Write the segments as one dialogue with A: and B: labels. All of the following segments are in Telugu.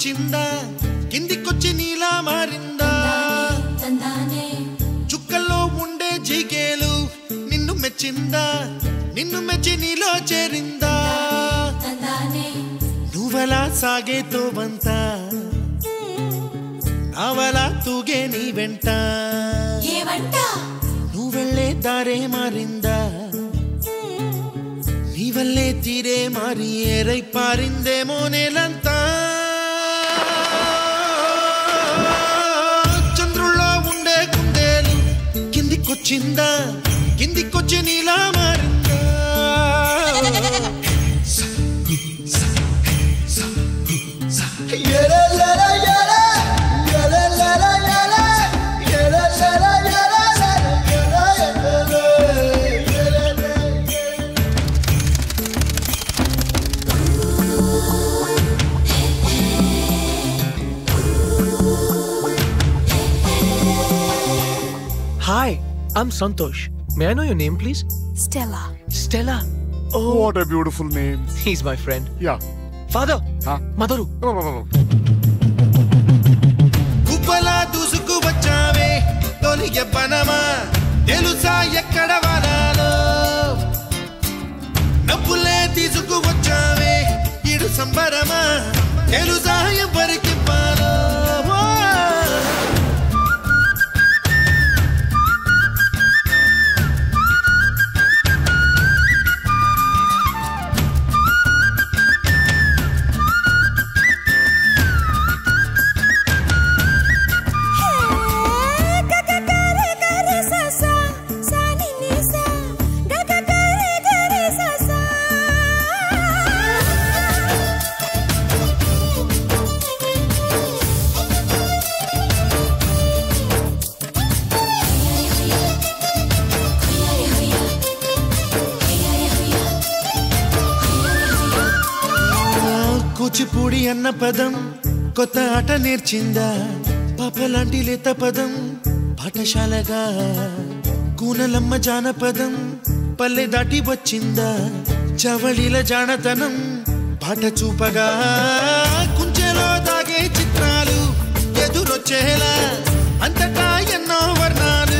A: కిందికొచ్చిందా కిందికొచ్చి నీలా మారిందా
B: తందానే
A: చుక్కల్లో ఉండే జీకేలు నిన్ను మెచ్చిందా నిన్ను మెచ్చి నీలో చేరిందా
B: తందానే
A: నువ్వలా సాగే తోవంత నావలా తూగే నీ వెంట
B: ఏవంట
A: నువ్వెళ్ళే దారే మారిందా నీ వల్లే తీరే మారి ఏరై పారిందేమో నేలంతా చంద్రుల్లో ఉండే కుందేలు కిందికొచ్చిందా కిందికొచ్చి నీలా మారిందా
C: Hi, I'm Santosh. May I know your name, please?
B: Stella
C: Stella. Oh,
D: what a beautiful name
C: he's my friend.
D: Yeah
C: Father,
D: Huh?
C: Madaru.
A: గుబ్బలా దూసుకు వచ్చావే తొలి ఎవ్వనమా తెలుసా ఎక్కడ వనాలో నవ్వులే తీసుకు వచ్చావే ఇడు సంబరమా తెలుసా ఎవరికి పాలో కూచిపూడి అన్న పదం కొత్త ఆట నేర్చిందా పాపలాంటి లేత పదం పాఠశాలగా కూనలమ్మ జానపదం పల్లె దాటి వచ్చిందా చవళిల జానతనం పాట చూపగా కుంచెలో దాగే చిత్రాలు ఎదురొచ్చేలా అంతటా ఎన్నో వర్ణాలు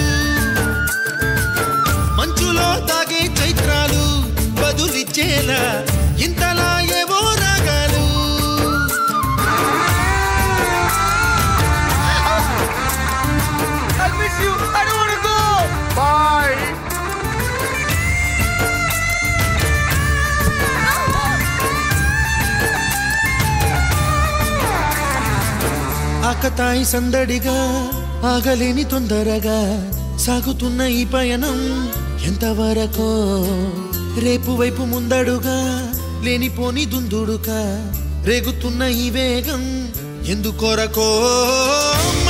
A: మంచులో తాగే చైత్రాలు బదులిచ్చేలా ఇంతలా ఏవో రాగాలు
D: బాయ్
A: ఆకతాయి సందడిగా ఆగలేని తొందరగా సాగుతున్న ఈ పయనం ఎంతవరకో రేపు వైపు ముందడుగా లేనిపోని దుందుడుగా రేగుతున్న ఈ వేగం ఎందుకొరకో